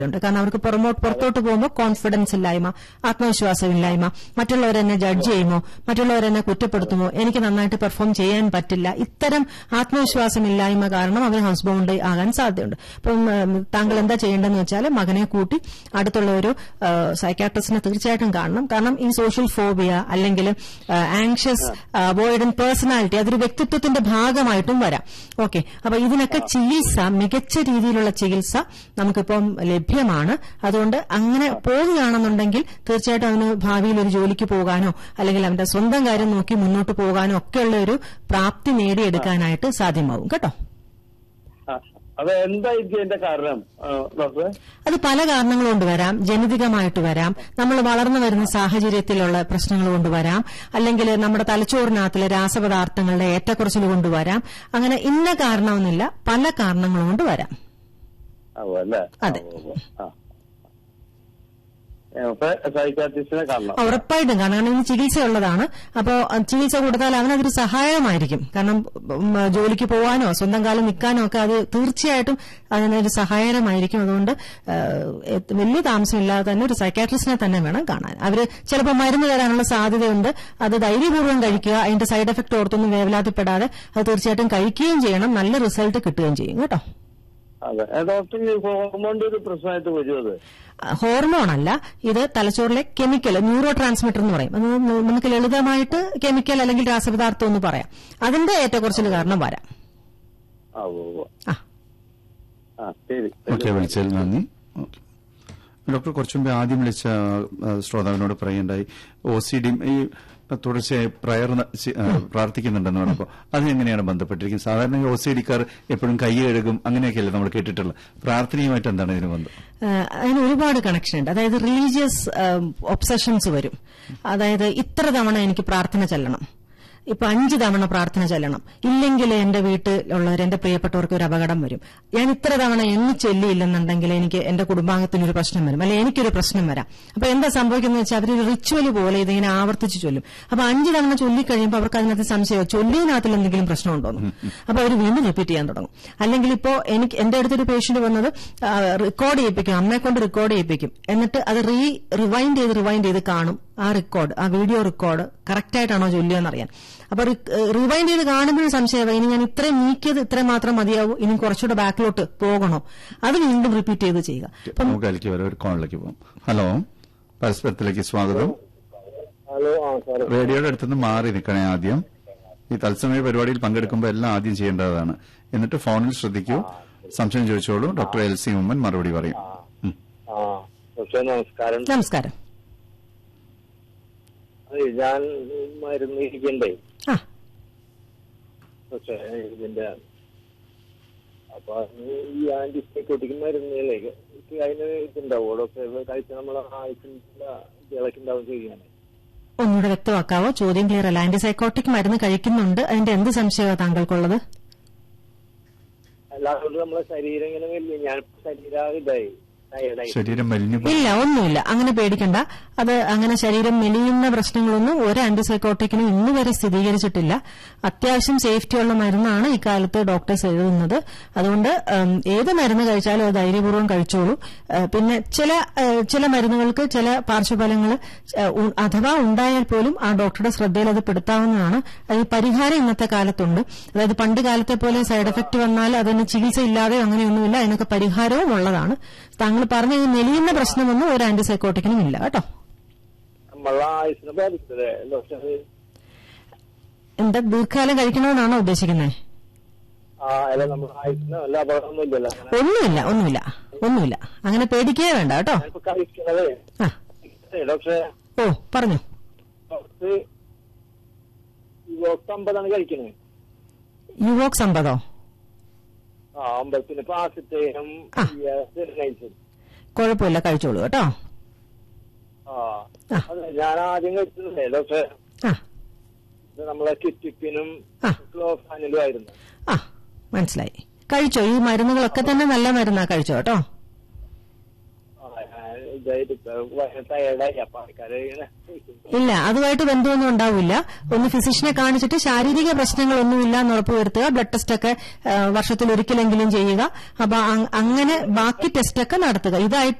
ഉണ്ട് കാരണം അവർക്ക് പുറമോട്ട് പുറത്തോട്ട് പോകുമ്പോൾ കോൺഫിഡൻസ് ഇല്ലായ്മ ആത്മവിശ്വാസമില്ലായ്മ മറ്റുള്ളവരെന്നെ ജഡ്ജ് ചെയ്യുമോ മറ്റുള്ളവരെന്നെ കുറ്റപ്പെടുത്തുമോ എനിക്ക് നന്നായിട്ട് പെർഫോം ചെയ്യാൻ പറ്റില്ല ഇത്തരം ആത്മവിശ്വാസമില്ലായ്മ കാരണം അവർ ഹൗസ് ബൗണ്ട് ആകാൻ സാധ്യതയുണ്ട് അപ്പം ഉം, താങ്കൾ എന്താ ചെയ്യേണ്ടതെന്ന് വെച്ചാൽ മകനെ കൂട്ടി അടുത്തുള്ള ഒരു സൈക്കാട്രിസ്റ്റിനെ തീർച്ചയായിട്ടും കാണണം കാരണം ഈ സോഷ്യൽ ഫോബിയ അല്ലെങ്കിൽ ആങ്ഷ്യസ് അവോയ്ഡൻ പേഴ്സണാലിറ്റി അതൊരു വ്യക്തിത്വത്തിന്റെ ഭാഗമായിട്ടും വരാം ഓക്കെ അപ്പൊ ഇതിനൊക്കെ ചികിത്സ മികച്ച രീതിയിലുള്ള ചികിത്സ നമുക്കിപ്പം ലഭ്യമാണ് അതുകൊണ്ട് അങ്ങനെ പോവുകയാണെന്നുണ്ടെങ്കിൽ തീർച്ചയായിട്ടും അവന് ഭാവിയിൽ ഒരു ജോലിക്ക് പോകാനോ അല്ലെങ്കിൽ അവന്റെ സ്വന്തം കാര്യം നോക്കി മുന്നോട്ട് പോകാനോ ഒക്കെയുള്ള ഒരു പ്രാപ്തി നേടിയെടുക്കാനായിട്ട് സാധ്യമാവും കേട്ടോ ആ, അത് എന്തായിരിക്കും എന്റെ കാരണം ആ, ഡോക്ടറെ അത് പല കാരണങ്ങൾ കൊണ്ട് വരാം ജനിതകമായിട്ട് വരാം നമ്മൾ വളർന്നു വരുന്ന സാഹചര്യത്തിലുള്ള പ്രശ്നങ്ങൾ കൊണ്ട് വരാം അല്ലെങ്കിൽ നമ്മുടെ തലച്ചോറിനകത്തിലെ രാസപദാർത്ഥങ്ങളുടെ ഏറ്റക്കുറച്ചിൽ കൊണ്ട് വരാം അങ്ങനെ ഇന്ന കാരണമൊന്നുമില്ല പല കാരണങ്ങൾ കൊണ്ട് വരാം ആവോ അല്ലേ അതെ. ആ ഏ, അപ്പൊ സൈക്കാട്രിസ്റ്റിനെ കാണണം ഉറപ്പായിട്ടും കാരണം കാരണം ഇതിന് ചികിത്സയുള്ളതാണ് അപ്പോൾ ചികിത്സ കൊടുത്താൽ അവനതൊരു സഹായമായിരിക്കും കാരണം ഉം, ജോലിക്ക് പോകാനോ സ്വന്തം കാലം നിൽക്കാനോ ഒക്കെ അത് തീർച്ചയായിട്ടും അതിനൊരു സഹായകരമായിരിക്കും അതുകൊണ്ട് ആ, എ- വലിയ താമസമില്ലാതെ തന്നെ ഒരു സൈക്കാട്രിസ്റ്റിനെ തന്നെ വേണം കാണാൻ അവര് ചിലപ്പോൾ മരുന്ന് തരാനുള്ള സാധ്യതയുണ്ട് അത് ധൈര്യപൂർവ്വം കഴിക്കുക അതിന്റെ സൈഡ് എഫക്ട് ഓർത്തൊന്നും വേവലാതിപ്പെടാതെ അത് തീർച്ചയായിട്ടും കഴിക്കുകയും ചെയ്യണം നല്ല റിസൾട്ട് കിട്ടുകയും ചെയ്യും കേട്ടോ അതെ ഏ, ഡോക്ടർ ഈ ഹോർമോണിന്റെ ഒരു പ്രശ്നമായിട്ട് വരും അത് ഹോർമോൺ അല്ല ഇത് തലച്ചോറിലെ കെമിക്കൽ ന്യൂറോ ട്രാൻസ്മിറ്റർ എന്ന് പറയും അത് നമുക്ക് ലളിതമായിട്ട് കെമിക്കൽ അല്ലെങ്കിൽ രാസപദാർത്ഥം എന്ന് പറയാം അതിന്റെ ഏറ്റക്കുറച്ചിൽ കാരണം വരാം ആവോ ആവോ. ആ ആ ശരി ഓക്കെ വിളിച്ചതിൽ നന്ദി ഓക്കെ. ഡോക്ടർ കുറച്ചു മുമ്പ് ആദ്യം വിളിച്ച ആ, ശ്രോതാവിനോട് പറയേണ്ടായി ഒ സി ഡി ഈ തുടർച്ചയായി പ്രയർ ന- ചെ- ആ, പ്രാർത്ഥിക്കുന്നുണ്ടെന്ന് പറഞ്ഞപ്പോൾ അത് എങ്ങനെയാണ് ബന്ധപ്പെട്ടിരിക്കുന്നത് സാധാരണ ഒ സി ഡിക്കാർ എപ്പോഴും കൈ കഴുകും അങ്ങനെയൊക്കെയല്ലേ നമ്മൾ കേട്ടിട്ടുള്ളത് പ്രാർത്ഥനയുമായിട്ട് എന്താണ് ഇതിന് ബന്ധം ഏഹ് അതിന് ഒരുപാട് കണക്ഷൻ ഉണ്ട് അതായത് റിലീജിയസ് ഒബ്സഷൻസ് വരും അതായത് ഇത്ര തവണ എനിക്ക് പ്രാർത്ഥന ചെല്ലണം ഇപ്പൊ അഞ്ച് തവണ പ്രാർത്ഥന ചെല്ലണം ഇല്ലെങ്കിൽ എന്റെ വീട്ടിലുള്ളവർ എന്റെ പ്രിയപ്പെട്ടവർക്ക് ഒരു അപകടം വരും ഞാൻ ഇത്ര തവണ എന്ന് ചൊല്ലിയില്ലെന്നുണ്ടെങ്കിൽ എനിക്ക് എന്റെ കുടുംബാംഗത്തിന് ഒരു പ്രശ്നം വരും അല്ലെങ്കിൽ എനിക്കൊരു പ്രശ്നം വരാം അപ്പൊ എന്താ സംഭവിക്കുന്നത് വെച്ചാൽ അവരൊരു റിച്വൽ പോലെ ഇതിങ്ങനെ ആവർത്തിച്ച് ചൊല്ലും അപ്പൊ അഞ്ച് തവണ ചൊല്ലിക്കഴിയുമ്പോൾ അവർക്ക് അതിനകത്ത് സംശയം ചൊല്ലിയതിനകത്തിൽ എന്തെങ്കിലും പ്രശ്നമുണ്ടോന്ന് അപ്പൊ അവർ വീണ്ടും റിപ്പീറ്റ് ചെയ്യാൻ തുടങ്ങും അല്ലെങ്കിൽ ഇപ്പോ എനിക്ക് എന്റെ അടുത്തൊരു പേഷ്യന്റ് വന്നത് റെക്കോർഡ് ചെയ്യിപ്പിക്കും അമ്മയെ കൊണ്ട് റെക്കോർഡ് ചെയ്യിപ്പിക്കും എന്നിട്ട് അത് റീ റിവൈൻഡ് ചെയ്ത് റിവൈൻഡ് ചെയ്ത് കാണും ആ റെക്കോർഡ് ആ വീഡിയോ റെക്കോർഡ് കറക്റ്റ് ആയിട്ടാണോ ചൊല്ലിയെന്നറിയാൻ അപ്പൊ റിവൈൻഡ് ചെയ്ത് കാണുമ്പോഴും സംശയമായി ഇനി ഞാൻ ഇത്രയും നീക്കിയത് ഇത്രയും മാത്രം മതിയാവൂ ഇനി കുറച്ചുകൂടെ ബാക്കിലോട്ട് പോകണോ അത് വീണ്ടും റിപ്പീറ്റ് ചെയ്ത് ചെയ്യുക അപ്പം നമുക്ക് അതിലേക്ക് വരെ ഒരു കോളിലേക്ക് പോകാം ഹലോ പരസ്പരത്തിലേക്ക് സ്വാഗതം ഹലോ ആ സാറേ റേഡിയോയുടെ അടുത്തുനിന്ന് മാറി നിൽക്കണേ ആദ്യം ഈ തത്സമയ പരിപാടിയിൽ പങ്കെടുക്കുമ്പോൾ എല്ലാം ആദ്യം ചെയ്യേണ്ടതാണ് എന്നിട്ട് ഫോണിൽ ശ്രദ്ധിക്കൂ സംശയം ചോദിച്ചോളൂ ഡോക്ടർ എൽ സി ഉമ്മൻ മറുപടി പറയും ഉം. ആ പക്ഷേ നമസ്കാരം നമസ്കാരം അതെ ഞാൻ മരുന്ന് ഇരിക്കണ്ടേ ആ പക്ഷേ ഇതിന്റെ അപ്പൊ ഈ ആന്റിസൈക്കോട്ടിക് മരുന്നുകളെ അതിന് ഇതുണ്ടാവോ ഡോക്ടർ കഴിച്ച് നമ്മൾ ആയുസിന്റെ ഇളക്കുണ്ടാവും ചെയ്യാൻ ഒന്നുകൂടെ വ്യക്തമാക്കാവോ ചോദ്യം ക്ലിയർ അല്ല ആന്റിസൈക്കോട്ടിക് മരുന്ന് കഴിക്കുന്നുണ്ട് അതിന്റെ എന്ത് സംശയമാണ് താങ്കൾക്കുള്ളത് അല്ലാതെ നമ്മളെ ശരീരം ഇങ്ങനെ വലിയ ഞാൻ ശരീരം ഇതായി ടയർഡായി ശരീരം മെലിഞ്ഞു പോ- ഇല്ല ഒന്നുമില്ല അങ്ങനെ പേടിക്കണ്ട അത് അങ്ങനെ ശരീരം മെലിയുന്ന പ്രശ്നങ്ങളൊന്നും ഒരു ആന്റിസൈക്കോട്ടിക്കിനും ഇന്ന് വരെ സ്ഥിരീകരിച്ചിട്ടില്ല അത്യാവശ്യം സേഫ്റ്റിയുള്ള മരുന്നാണ് ഇക്കാലത്ത് ഡോക്ടേഴ്സ് എഴുതുന്നത് അതുകൊണ്ട് ഉം, ഏത് മരുന്ന് കഴിച്ചാലും അത് ധൈര്യപൂർവ്വം കഴിച്ചോളൂ ഏഹ്, പിന്നെ ചില ഏഹ്, ചില മരുന്നുകൾക്ക് ചില പാർശ്വഫലങ്ങൾ അഥവാ ഉണ്ടായാൽ പോലും ആ ഡോക്ടറുടെ ശ്രദ്ധയിൽ അത് പെടുത്താവുന്നതാണ് അത് പരിഹാരം ഇന്നത്തെ കാലത്തുണ്ട് അതായത് പണ്ട് കാലത്തെ പോലെ സൈഡ് എഫക്ട് വന്നാൽ അതിന് ചികിത്സ ഇല്ലാതെ അങ്ങനെയൊന്നുമില്ല അതിനൊക്കെ പരിഹാരവും ഉള്ളതാണ് താങ്കൾ പറഞ്ഞ ഈ മെലിയുന്ന പ്രശ്നമൊന്നും ഒരു ആന്റിസൈക്കോട്ടിക്കിനും ഇല്ല കേട്ടോ നമ്മളെ ആയുസിനെ ബാധിച്ചത് ഡോക്ടർ എന്താ ദീർഘകാലം കഴിക്കണമെന്നാണോ ഉദ്ദേശിക്കുന്നത് ആ അല്ല നമ്മുടെ ആയുസിന് വല്ല അപകടമൊന്നും ഇല്ലല്ലോ അങ്ങനെ ഒന്നുമില്ല ഒന്നുമില്ല ഒന്നുമില്ല അങ്ങനെ പേടിക്കേ വേണ്ട കേട്ടോ ഞാനിപ്പോ കഴിക്കണത് ആ ഡോക്ടറെ ഓ പറഞ്ഞു ഡോക്ടർ യുവോക്സ് അമ്പതാണ് കഴിക്കണത് യുവോക്സ് അമ്പതോ ആ അമ്പലത്തിന് പാസിറ്റേനും ആ. കഴിച്ചത് കുഴപ്പമില്ല കഴിച്ചോളൂ കേട്ടോ ആ ആ. അതെ ഞാൻ ആദ്യം കഴിച്ചതല്ലേ ഡോക്ടറെ ആ ഇത് നമ്മളെ കിറ്റിപ്പിനും ആ. ക്ലോഫാനിലും ആയിരുന്നു ആ മനസ്സിലായി കഴിച്ചോ ഈ മരുന്നുകളൊക്കെ തന്നെ നല്ല മരുന്നാ കഴിച്ചോ കേട്ടോ ആ, ഇതായിട്ട് ടയർഡായി അപ്പൊ ആൾക്കാര് ഇങ്ങനെ ഇല്ല അതുമായിട്ട് ബന്ധമൊന്നും ഉണ്ടാവില്ല ഒന്ന് ഫിസിഷ്യനെ കാണിച്ചിട്ട് ശാരീരിക പ്രശ്നങ്ങളൊന്നുമില്ല എന്ന് ഉറപ്പുവരുത്തുക ബ്ലഡ് ടെസ്റ്റ് ഒക്കെ വർഷത്തിൽ ഒരിക്കലെങ്കിലും ചെയ്യുക അപ്പൊ അ- അങ്ങനെ ബാക്കി ടെസ്റ്റ് ഒക്കെ നടത്തുക ഇതായിട്ട്